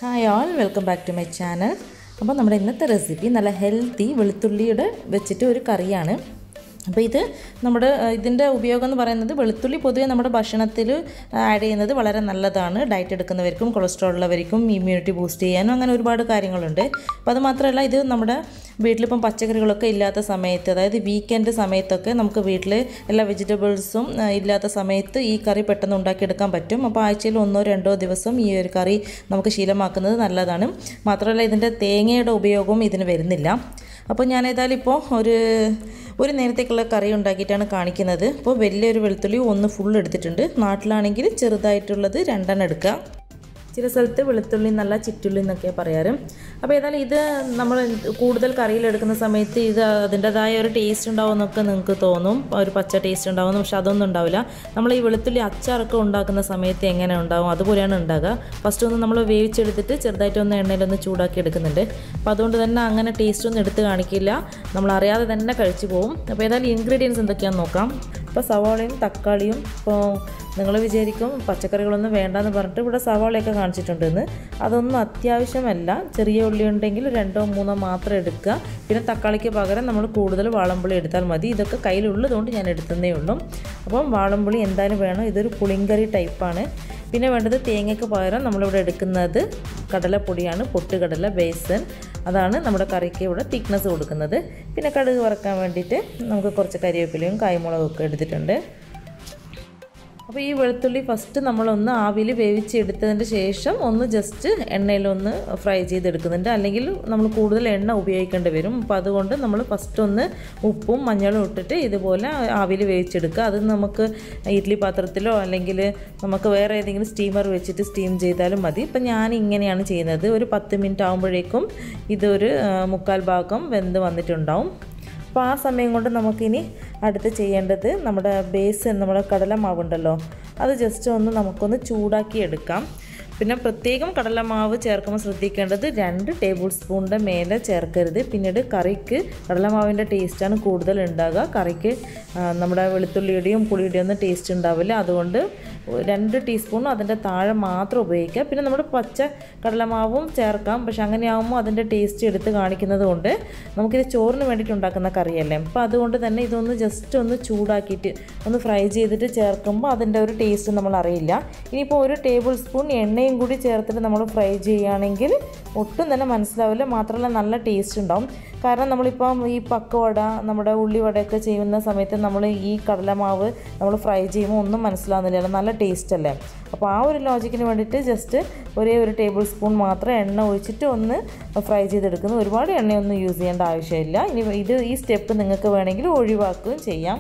hi all welcome back to my channel അപ്പോൾ നമ്മുടെ ഇന്നത്തെ റെസിപ്പി നല്ല ഹെൽത്തി വെളുത്തുള്ളിയുടെ വെച്ചിട്ട് ഒരു കറിയാണ് അപ്പോൾ ഇത് നമ്മുടെ അഹ്, ഇതിൻ്റെ ഉപയോഗം എന്ന് പറയുന്നത് വെളുത്തുള്ളി പൊതുവേ നമ്മുടെ ഭക്ഷണത്തിൽ ആഡ് ചെയ്യുന്നത് വളരെ നല്ലതാണ് ഡയറ്റ് എടുക്കുന്നവർക്കും കൊളസ്ട്രോൾ ഉള്ളവർക്കും ഇമ്മ്യൂണിറ്റി ബൂസ്റ്റ് ചെയ്യാനും അങ്ങനെ ഒരുപാട് കാര്യങ്ങളുണ്ട് അപ്പോൾ അത് മാത്രമല്ല ഇത് നമ്മുടെ വീട്ടിലിപ്പം പച്ചക്കറികളൊക്കെ ഇല്ലാത്ത സമയത്ത് അതായത് വീക്കെൻഡ് സമയത്തൊക്കെ നമുക്ക് വീട്ടിൽ എല്ലാ വെജിറ്റബിൾസും ആ, ഇല്ലാത്ത സമയത്ത് ഈ കറി പെട്ടെന്ന് ഉണ്ടാക്കിയെടുക്കാൻ പറ്റും അപ്പോൾ ആഴ്ചയിൽ ഒന്നോ രണ്ടോ ദിവസം ഈ ഒരു കറി നമുക്ക് ശീലമാക്കുന്നത് നല്ലതാണ് മാത്രമല്ല ഇതിൻ്റെ തേങ്ങയുടെ ഉപയോഗവും ഇതിന് വരുന്നില്ല അപ്പോൾ ഞാൻ ഏതായാലും ഇപ്പോൾ ഒരു ഒരു നേരത്തേക്കുള്ള കറി ഉണ്ടാക്കിയിട്ടാണ് കാണിക്കുന്നത് അപ്പോൾ വലിയൊരു വെളുത്തുള്ളി ഒന്ന് ഫുൾ എടുത്തിട്ടുണ്ട് നാട്ടിലാണെങ്കിൽ ചെറുതായിട്ടുള്ളത് രണ്ടെണ്ണം എടുക്കുക ചില സ്ഥലത്ത് വെളുത്തുള്ളി നല്ല ചിറ്റുള്ളി എന്നൊക്കെയാണ് പറയാറ് അപ്പോൾ ഏതായാലും ഇത് നമ്മൾ കൂടുതൽ കറിയിലെടുക്കുന്ന സമയത്ത് ഇത് അതിൻ്റെതായ ഒരു ടേസ്റ്റ് ഉണ്ടാവുമെന്നൊക്കെ നിങ്ങൾക്ക് തോന്നും ഒരു പച്ച ടേസ്റ്റ് ഉണ്ടാവും പക്ഷെ അതൊന്നും ഉണ്ടാവില്ല നമ്മൾ ഈ വെളുത്തുള്ളി അച്ചാറൊക്കെ ഉണ്ടാക്കുന്ന സമയത്ത് എങ്ങനെ ഉണ്ടാവും അതുപോലെയാണ് ഉണ്ടാകുക ഫസ്റ്റ് ഒന്ന് നമ്മൾ വേവിച്ചെടുത്തിട്ട് ചെറുതായിട്ടൊന്ന് എണ്ണയിലൊന്ന് ചൂടാക്കി എടുക്കുന്നുണ്ട് അപ്പോൾ അതുകൊണ്ട് തന്നെ അങ്ങനെ ടേസ്റ്റ് ഒന്നും എടുത്ത് കാണിക്കില്ല നമ്മൾ അറിയാതെ തന്നെ കഴിച്ചു പോകും അപ്പോൾ ഏതായാലും ഇൻഗ്രീഡിയൻസ് എന്തൊക്കെയാണെന്ന് നോക്കാം ഇപ്പോൾ സവാളയും തക്കാളിയും ഇപ്പോൾ നിങ്ങൾ വിചാരിക്കും പച്ചക്കറികളൊന്നും വേണ്ടാന്ന് പറഞ്ഞിട്ട് ഇവിടെ സവാളയൊക്കെ കാണിച്ചിട്ടുണ്ടെന്ന് അതൊന്നും അത്യാവശ്യമല്ല ചെറിയ ഉള്ളി ഉണ്ടെങ്കിൽ രണ്ടോ മൂന്നോ മാത്രം എടുക്കുക പിന്നെ തക്കാളിക്ക് പകരം നമ്മൾ കൂടുതൽ വാളംപുളി എടുത്താൽ മതി ഇതൊക്കെ കയ്യിലുള്ളതുകൊണ്ട് ഞാൻ എടുത്തതേ ഉള്ളൂ അപ്പം വാളംപുളി എന്തായാലും വേണം ഇതൊരു പുളിങ്കറി ടൈപ്പാണ് പിന്നെ വേണ്ടത് തേങ്ങയ്ക്ക് പകരം നമ്മളിവിടെ എടുക്കുന്നത് കടലപ്പൊടിയാണ് പൊട്ടുകടല ബേസൻ അതാണ് നമ്മുടെ കറിക്ക് ഇവിടെ തിക്നെസ് കൊടുക്കുന്നത് പിന്നെ കടുക് വറക്കാൻ വേണ്ടിയിട്ട് നമുക്ക് കുറച്ച് കരിവേപ്പിലയും കായ്മുളകും ഒക്കെ എടുത്തിട്ടുണ്ട് അപ്പോൾ ഈ വെളുത്തുള്ളി ഫസ്റ്റ് നമ്മളൊന്ന് ആവിയിൽ വേവിച്ചെടുത്തതിന് ശേഷം ഒന്ന് ജസ്റ്റ് എണ്ണയിലൊന്ന് ഫ്രൈ ചെയ്തെടുക്കുന്നുണ്ട് അല്ലെങ്കിൽ നമ്മൾ കൂടുതൽ എണ്ണ ഉപയോഗിക്കേണ്ടി വരും അപ്പോൾ അതുകൊണ്ട് നമ്മൾ ഫസ്റ്റ് ഒന്ന് ഉപ്പും മഞ്ഞളും ഇട്ടിട്ട് ഇതുപോലെ ആവിയിൽ വേവിച്ചെടുക്കുക അത് നമുക്ക് ഇഡ്ഡലി പാത്രത്തിലോ അല്ലെങ്കിൽ നമുക്ക് വേറെ ഏതെങ്കിലും സ്റ്റീമർ വെച്ചിട്ട് സ്റ്റീം ചെയ്താലും മതി ഇപ്പം ഞാൻ ഇങ്ങനെയാണ് ചെയ്യുന്നത് ഒരു പത്ത് മിനിറ്റ് ആകുമ്പോഴേക്കും ഇതൊരു ആ, മുക്കാൽ ഭാഗം വെന്ത് വന്നിട്ടുണ്ടാവും അപ്പോൾ ആ സമയം കൊണ്ട് നമുക്കിനി അടുത്ത് ചെയ്യേണ്ടത് നമ്മുടെ ബേസ് നമ്മുടെ കടലമാവുണ്ടല്ലോ അത് ജസ്റ്റ് ഒന്ന് നമുക്കൊന്ന് ചൂടാക്കി എടുക്കാം പിന്നെ പ്രത്യേകം കടലമാവ് ചേർക്കുമ്പോൾ ശ്രദ്ധിക്കേണ്ടത് രണ്ട് ടേബിൾ സ്പൂണിൻ്റെ മേലെ ചേർക്കരുത് പിന്നീട് കറിക്ക് കടലമാവിൻ്റെ ടേസ്റ്റാണ് കൂടുതൽ ഉണ്ടാകുക കറിക്ക് ആ, നമ്മുടെ വെളുത്തുള്ളിയുടെയും പുളിയുടെയും ഒന്നും ടേസ്റ്റ് ഉണ്ടാവില്ല അതുകൊണ്ട് രണ്ട് ടീസ്പൂൺ അതിൻ്റെ താഴെ മാത്രം ഉപയോഗിക്കുക പിന്നെ നമ്മുടെ പച്ച കടലമാവും ചേർക്കാം പക്ഷെ അങ്ങനെയാകുമ്പോൾ അതിൻ്റെ ടേസ്റ്റ് എടുത്ത് കാണിക്കുന്നത് കൊണ്ട് നമുക്കിത് ചോറിന് വേണ്ടിയിട്ട് ഉണ്ടാക്കുന്ന കറിയല്ലേ അപ്പോൾ അതുകൊണ്ട് തന്നെ ഇതൊന്ന് ജസ്റ്റ് ഒന്ന് ചൂടാക്കിയിട്ട് ഒന്ന് ഫ്രൈ ചെയ്തിട്ട് ചേർക്കുമ്പോൾ അതിൻ്റെ ഒരു ടേസ്റ്റ് നമ്മൾ അറിയില്ല ഇനിയിപ്പോൾ ഒരു ടേബിൾ സ്പൂൺ എണ്ണയും കൂടി ചേർത്തിട്ട് നമ്മൾ ഫ്രൈ ചെയ്യുകയാണെങ്കിൽ ഒട്ടും തന്നെ മനസ്സിലാവില്ല മാത്രമല്ല നല്ല ടേസ്റ്റ് ഉണ്ടാവും കാരണം നമ്മളിപ്പം ഈ പക്കവട നമ്മുടെ ഉള്ളിവടയൊക്കെ ചെയ്യുന്ന സമയത്ത് നമ്മൾ ഈ കടലമാവ് നമ്മൾ ഫ്രൈ ചെയ്യുമ്പോൾ ഒന്നും മനസ്സിലാവുന്നില്ല നല്ല ടേസ്റ്റ് അല്ലേ അപ്പോൾ ആ ഒരു ലോജിക്കിന് വേണ്ടിയിട്ട് ജസ്റ്റ് ഒരേ ഒരു ടേബിൾ സ്പൂൺ മാത്രം എണ്ണ ഒഴിച്ചിട്ട് ഒന്ന് ഫ്രൈ ചെയ്തെടുക്കുന്നു ഒരുപാട് എണ്ണയൊന്നും യൂസ് ചെയ്യേണ്ട ആവശ്യമില്ല ഇനി ഇത് ഈ സ്റ്റെപ്പ് നിങ്ങൾക്ക് വേണമെങ്കിൽ ഒഴിവാക്കുകയും ചെയ്യാം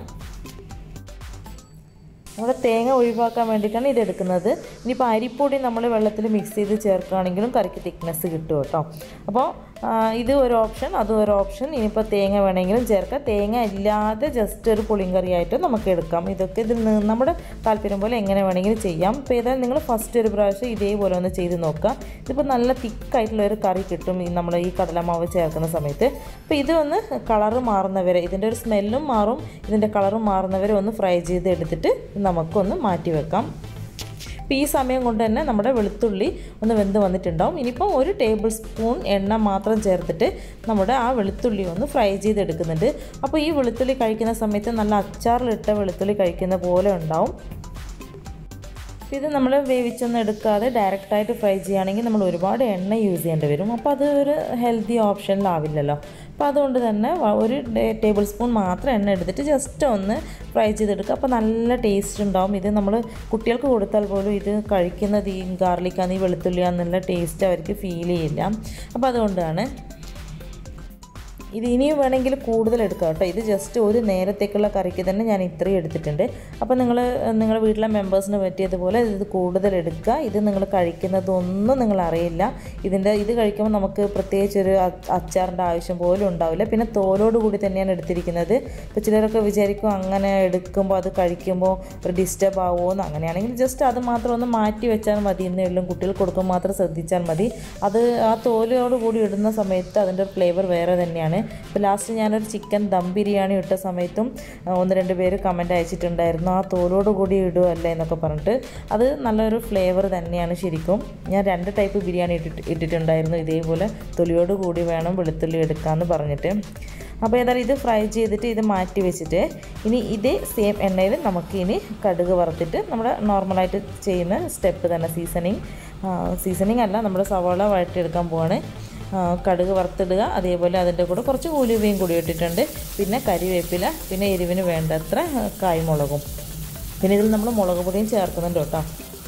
നമ്മുടെ തേങ്ങ ഒഴിവാക്കാൻ വേണ്ടിയിട്ടാണ് ഇത് എടുക്കുന്നത് ഇനിയിപ്പോൾ അരിപ്പൊടി നമ്മൾ വെള്ളത്തിൽ മിക്സ് ചെയ്ത് ചേർക്കുകയാണെങ്കിലും കറിക്ക് തിക്നെസ് കിട്ടും കേട്ടോ അപ്പോൾ ആ, ഇത് ഒരു ഓപ്ഷൻ അതും ഒരു ഓപ്ഷൻ ഇനിയിപ്പോൾ തേങ്ങ വേണമെങ്കിലും ചേർക്കാം തേങ്ങ ഇല്ലാതെ ജസ്റ്റ് ഒരു പുളിങ്കറിയായിട്ട് നമുക്ക് എടുക്കാം ഇതൊക്കെ ഇതിൽ നിന്ന് നമ്മുടെ താല്പര്യം പോലെ എങ്ങനെ വേണമെങ്കിലും ചെയ്യാം ഇപ്പോൾ ഏതായാലും നിങ്ങൾ ഫസ്റ്റ് ഒരു പ്രാവശ്യം ഇതേപോലെ ഒന്ന് ചെയ്ത് നോക്കുക ഇതിപ്പോൾ നല്ല തിക്കായിട്ടുള്ള ഒരു കറി കിട്ടും ഈ നമ്മൾ ഈ കടലമാവ് ചേർക്കുന്ന സമയത്ത് അപ്പോൾ ഇത് ഒന്ന് കളറ് മാറുന്നവരെ ഇതിൻ്റെ ഒരു സ്മെല്ലും മാറും ഇതിൻ്റെ കളറും മാറുന്നവരെ ഒന്ന് ഫ്രൈ ചെയ്ത് എടുത്തിട്ട് നമുക്കൊന്ന് മാറ്റി വെക്കാം അപ്പോൾ ഈ സമയം കൊണ്ട് തന്നെ നമ്മുടെ വെളുത്തുള്ളി ഒന്ന് വെന്ത് വന്നിട്ടുണ്ടാവും ഇനിയിപ്പോൾ ഒരു ടേബിൾ സ്പൂൺ എണ്ണ മാത്രം ചേർത്തിട്ട് നമ്മുടെ ആ വെളുത്തുള്ളി ഒന്ന് ഫ്രൈ ചെയ്തെടുക്കുന്നുണ്ട് അപ്പോൾ ഈ വെളുത്തുള്ളി കഴിക്കുന്ന സമയത്ത് നല്ല അച്ചാറിലിട്ട വെളുത്തുള്ളി കഴിക്കുന്ന പോലെ ഉണ്ടാവും ഇത് നമ്മൾ വേവിച്ചൊന്നും എടുക്കാതെ ഡയറക്റ്റായിട്ട് ഫ്രൈ ചെയ്യുകയാണെങ്കിൽ നമ്മൾ ഒരുപാട് എണ്ണ യൂസ് ചെയ്യേണ്ടി വരും അപ്പോൾ അത് ഒരു ഹെൽത്തി ഓപ്ഷനിലാവില്ലല്ലോ അപ്പോൾ അതുകൊണ്ട് തന്നെ വ- ഒരു ടേബിൾ സ്പൂൺ മാത്രം എണ്ണ എടുത്തിട്ട് ജസ്റ്റ് ഒന്ന് ഫ്രൈ ചെയ്തെടുക്കുക അപ്പോൾ നല്ല ടേസ്റ്റ് ഉണ്ടാവും ഇത് നമ്മൾ കുട്ടികൾക്ക് കൊടുത്താൽ പോലും ഇത് കഴിക്കുന്നത് ഈ ഗാർലിക്കാന്ന് ഈ വെളുത്തുള്ളിയാന്നുള്ള ടേസ്റ്റ് അവർക്ക് ഫീൽ ചെയ്യില്ല അപ്പോൾ അതുകൊണ്ടാണ് ഇത് ഇനിയും വേണമെങ്കിൽ കൂടുതൽ എടുക്കാം കേട്ടോ ഇത് ജസ്റ്റ് ഒരു നേരത്തേക്കുള്ള കറിക്ക് തന്നെ ഞാൻ ഇത്രയും എടുത്തിട്ടുണ്ട് അപ്പോൾ നിങ്ങൾ നിങ്ങളുടെ വീട്ടിലെ മെമ്പേഴ്സിന് പറ്റിയതുപോലെ ഇത് കൂടുതൽ എടുക്കുക ഇത് നിങ്ങൾ കഴിക്കുന്നതൊന്നും നിങ്ങൾ അറിയില്ല ഇതിൻ്റെ ഇത് കഴിക്കുമ്പോൾ നമുക്ക് പ്രത്യേകിച്ച് ഒരു അ- അച്ചാറിൻ്റെ ആവശ്യം പോലും ഉണ്ടാവില്ല പിന്നെ തോലോട് കൂടി തന്നെയാണ് എടുത്തിരിക്കുന്നത് ഇപ്പോൾ ചിലരൊക്കെ വിചാരിക്കും അങ്ങനെ എടുക്കുമ്പോൾ അത് കഴിക്കുമ്പോൾ ഒരു ഡിസ്റ്റർബ് ആവുമോയെന്ന് അങ്ങനെയാണെങ്കിൽ ജസ്റ്റ് അത് മാത്രം ഒന്ന് മാറ്റി വെച്ചാൽ മതി എന്നേ ഉള്ളൂ കുട്ടികൾക്ക് കൊടുക്കുമ്പോൾ മാത്രം ശ്രദ്ധിച്ചാൽ മതി അത് ആ തോലോട് കൂടി ഇടുന്ന സമയത്ത് അതിൻ്റെ ഒരു ഫ്ലേവർ വേറെ തന്നെയാണ് ഇപ്പോൾ ലാസ്റ്റ് ഞാനൊരു ചിക്കൻ ദം ബിരിയാണി ഇട്ട സമയത്തും ആ, ഒന്ന് രണ്ട് പേര് കമൻറ്റ് അയച്ചിട്ടുണ്ടായിരുന്നു ആ തോലോട് കൂടി ഇടുമല്ലേ എന്നൊക്കെ പറഞ്ഞിട്ട് അത് നല്ലൊരു ഫ്ലേവർ തന്നെയാണ് ശരിക്കും ഞാൻ രണ്ട് ടൈപ്പ് ബിരിയാണി ഇട്ടിട്ട് ഇട്ടിട്ടുണ്ടായിരുന്നു ഇതേപോലെ തൊലിയോട് കൂടി വേണം വെളുത്തുള്ളി എടുക്കാമെന്ന് പറഞ്ഞിട്ട് അപ്പോൾ ഏതായാലും ഇത് ഫ്രൈ ചെയ്തിട്ട് ഇത് മാറ്റി വെച്ചിട്ട് ഇനി ഇതേ സെയിം എണ്ണയിൽ നമുക്ക് ഇനി കടുക് വറുത്തിട്ട് നമ്മുടെ നോർമലായിട്ട് ചെയ്യുന്ന സ്റ്റെപ്പ് തന്നെ സീസണിങ് സീസണിങ് അല്ല നമ്മുടെ സവാള വഴറ്റിയെടുക്കാൻ പോവാണ് ആ, കടുക് വറുത്തിടുക അതേപോലെ അതിൻ്റെ കൂടെ കുറച്ച് കൂലിവയും കൂടി ഇട്ടിട്ടുണ്ട് പിന്നെ കരിവേപ്പില പിന്നെ എരിവിന് വേണ്ടത്ര ആ, കായ്മുളകും പിന്നെ ഇതിൽ നമ്മൾ മുളക് പൊടിയും ചേർക്കുന്നുണ്ട് കേട്ടോ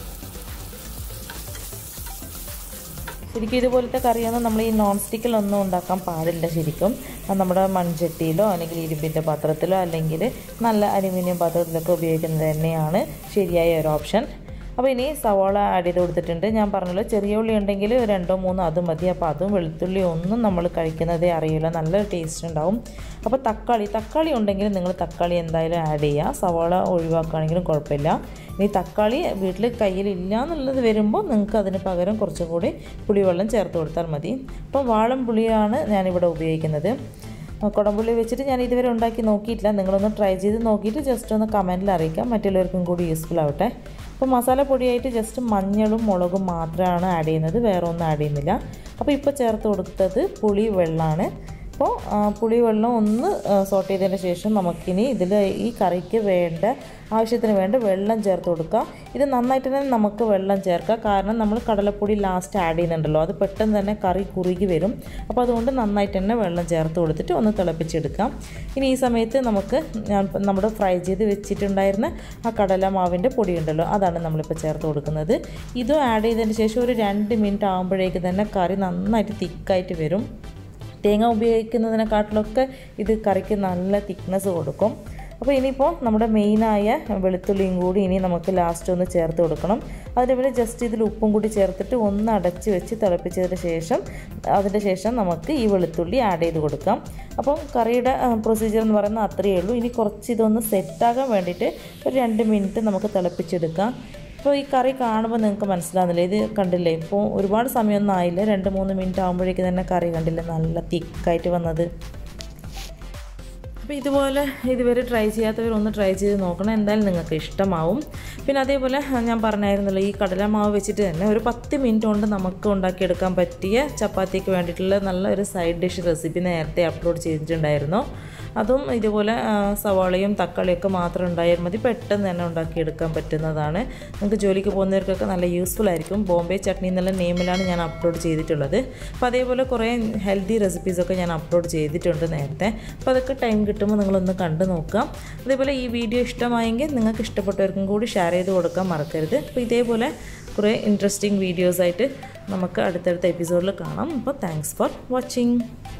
ശരിക്കും ഇതുപോലത്തെ കറിയൊന്നും നമ്മൾ ഈ നോൺ സ്റ്റിക്കിലൊന്നും ഉണ്ടാക്കാൻ പാടില്ല ശരിക്കും അത് നമ്മുടെ മൺചട്ടിയിലോ അല്ലെങ്കിൽ ഇരുമ്പിൻ്റെ പാത്രത്തിലോ അല്ലെങ്കിൽ നല്ല അലുമിനിയം പാത്രത്തിലൊക്കെ ഉപയോഗിക്കുന്നത് തന്നെയാണ് ശരിയായ ഒരു ഓപ്ഷൻ അപ്പോൾ ഇനി സവാള ആഡ് ചെയ്ത് കൊടുത്തിട്ടുണ്ട് ഞാൻ പറഞ്ഞല്ലോ ചെറിയ ഉള്ളി ഉണ്ടെങ്കിൽ രണ്ടോ മൂന്നോ അത് മതി അപ്പോൾ അതും വെളുത്തുള്ളി ഒന്നും നമ്മൾ കഴിക്കുന്നതേ അറിയില്ല നല്ലൊരു ടേസ്റ്റ് ഉണ്ടാവും അപ്പോൾ തക്കാളി തക്കാളി ഉണ്ടെങ്കിൽ നിങ്ങൾ തക്കാളി എന്തായാലും ആഡ് ചെയ്യുക സവാള ഒഴിവാക്കുകയാണെങ്കിലും കുഴപ്പമില്ല ഇനി തക്കാളി വീട്ടിൽ കയ്യിലില്ല എന്നുള്ളത് വരുമ്പോൾ നിങ്ങൾക്ക് അതിന് പകരം കുറച്ചും കൂടി പുളിവെള്ളം ചേർത്ത് കൊടുത്താൽ മതി അപ്പോൾ വാളം പുളിയാണ് ഞാനിവിടെ ഉപയോഗിക്കുന്നത് കുടംപുള്ളി വെച്ചിട്ട് ഞാൻ ഇതുവരെ ഉണ്ടാക്കി നോക്കിയിട്ടില്ല നിങ്ങളൊന്ന് ട്രൈ ചെയ്ത് നോക്കിയിട്ട് ജസ്റ്റ് ഒന്ന് കമൻറ്റിൽ അറിയിക്കാം മറ്റുള്ളവർക്കും കൂടി യൂസ്ഫുൾ ആവട്ടെ അപ്പോൾ മസാലപ്പൊടിയായിട്ട് ജസ്റ്റ് മഞ്ഞളും മുളകും മാത്രമാണ് ആഡ് ചെയ്യുന്നത് വേറെ ഒന്നും ആഡ് ചെയ്യുന്നില്ല അപ്പോൾ ഇപ്പോൾ ചേർത്ത് കൊടുത്തത് പുളി വെള്ളമാണ് അപ്പോൾ ആ, പുളി വെള്ളം ഒന്ന് സോട്ട് ചെയ്തതിന് ശേഷം നമുക്കിനി ഇതിൽ ഈ കറിക്ക് വേണ്ട ആവശ്യത്തിന് വേണ്ട വെള്ളം ചേർത്ത് കൊടുക്കുക ഇത് നന്നായിട്ട് തന്നെ നമുക്ക് വെള്ളം ചേർക്കാം കാരണം നമ്മൾ കടലപ്പൊടി ലാസ്റ്റ് ആഡ് ചെയ്യുന്നുണ്ടല്ലോ അത് പെട്ടെന്ന് തന്നെ കറി കുറുകി വരും അപ്പോൾ അതുകൊണ്ട് നന്നായിട്ട് തന്നെ വെള്ളം ചേർത്ത് കൊടുത്തിട്ട് ഒന്ന് തിളപ്പിച്ചെടുക്കാം ഇനി ഈ സമയത്ത് നമുക്ക് ഞാൻ നമ്മുടെ ഫ്രൈ ചെയ്ത് വെച്ചിട്ടുണ്ടായിരുന്ന ആ കടല മാവിൻ്റെ പൊടി ഉണ്ടല്ലോ അതാണ് നമ്മളിപ്പോൾ ചേർത്ത് കൊടുക്കുന്നത് ഇതും ആഡ് ചെയ്തതിന് ശേഷം ഒരു രണ്ട് മിനിറ്റ് ആകുമ്പോഴേക്ക് തന്നെ കറി നന്നായിട്ട് തിക്കായിട്ട് വരും തേങ്ങ ഉപയോഗിക്കുന്നതിനെക്കാട്ടിലൊക്കെ ഇത് കറിക്ക് നല്ല തിക്നെസ് കൊടുക്കും അപ്പോൾ ഇനിയിപ്പോൾ നമ്മുടെ മെയിനായ വെളുത്തുള്ളിയും കൂടി ഇനി നമുക്ക് ലാസ്റ്റ് ഒന്ന് ചേർത്ത് കൊടുക്കണം അതേപോലെ ജസ്റ്റ് ഇതിൽ ഉപ്പും കൂടി ചേർത്തിട്ട് ഒന്ന് അടച്ച് വെച്ച് തിളപ്പിച്ചതിന് ശേഷം അതിൻ്റെ ശേഷം നമുക്ക് ഈ വെളുത്തുള്ളി ആഡ് ചെയ്ത് കൊടുക്കാം അപ്പം കറിയുടെ പ്രൊസീജിയർ എന്ന് പറയുന്നത് അത്രയേ ഉള്ളൂ ഇനി കുറച്ച് ഇതൊന്ന് സെറ്റാകാൻ വേണ്ടിയിട്ട് ഒരു രണ്ട് മിനിറ്റ് നമുക്ക് തിളപ്പിച്ചെടുക്കാം ഇപ്പോൾ ഈ കറി കാണുമ്പോൾ നിങ്ങൾക്ക് മനസ്സിലാകുന്നില്ല ഇത് കണ്ടില്ലേ ഇപ്പോൾ ഒരുപാട് സമയമൊന്നും ആയില്ല രണ്ട് മൂന്ന് മിനിറ്റ് ആകുമ്പോഴേക്ക് തന്നെ കറി കണ്ടില്ലേ നല്ല തിക്കായിട്ട് വന്നത് അപ്പോൾ ഇതുപോലെ ഇതുവരെ ട്രൈ ചെയ്യാത്തവർ ഒന്ന് ട്രൈ ചെയ്ത് നോക്കണം എന്തായാലും നിങ്ങൾക്ക് ഇഷ്ടമാവും പിന്നെ അതേപോലെ ഞാൻ പറഞ്ഞായിരുന്നല്ലോ ഈ കടലമാവ് വെച്ചിട്ട് തന്നെ ഒരു പത്ത് മിനിറ്റ് കൊണ്ട് നമുക്ക് ഉണ്ടാക്കിയെടുക്കാൻ പറ്റിയ ചപ്പാത്തിക്ക് വേണ്ടിയിട്ടുള്ള നല്ല ഒരു സൈഡ് ഡിഷ് റെസിപ്പി നേരത്തെ അപ്ലോഡ് ചെയ്തിട്ടുണ്ടായിരുന്നു അതും ഇതുപോലെ ആ, സവാളയും തക്കാളിയൊക്കെ മാത്രം ഉണ്ടായാൽ മതി പെട്ടെന്ന് തന്നെ ഉണ്ടാക്കിയെടുക്കാൻ പറ്റുന്നതാണ് നിങ്ങൾക്ക് ജോലിക്ക് പോകുന്നവർക്കൊക്കെ നല്ല യൂസ്ഫുൾ ആയിരിക്കും ബോംബെ ചട്നി എന്നുള്ള നെയിമിലാണ് ഞാൻ അപ്ലോഡ് ചെയ്തിട്ടുള്ളത് അപ്പോൾ അതേപോലെ കുറേ ഹെൽത്തി റെസിപ്പീസൊക്കെ ഞാൻ അപ്ലോഡ് ചെയ്തിട്ടുണ്ട് നേരത്തെ അപ്പോൾ അതൊക്കെ ടൈം കിട്ടുമ്പോൾ നിങ്ങളൊന്ന് കണ്ടു നോക്കുക അതേപോലെ ഈ വീഡിയോ ഇഷ്ടമായെങ്കിൽ നിങ്ങൾക്ക് ഇഷ്ടപ്പെട്ടവർക്കും കൂടി ഷെയർ ചെയ്ത് കൊടുക്കാൻ മറക്കരുത് അപ്പോൾ ഇതേപോലെ കുറേ ഇൻട്രസ്റ്റിംഗ് വീഡിയോസായിട്ട് നമുക്ക് അടുത്തടുത്ത എപ്പിസോഡിൽ കാണാം അപ്പോൾ താങ്ക്സ് ഫോർ വാച്ചിങ്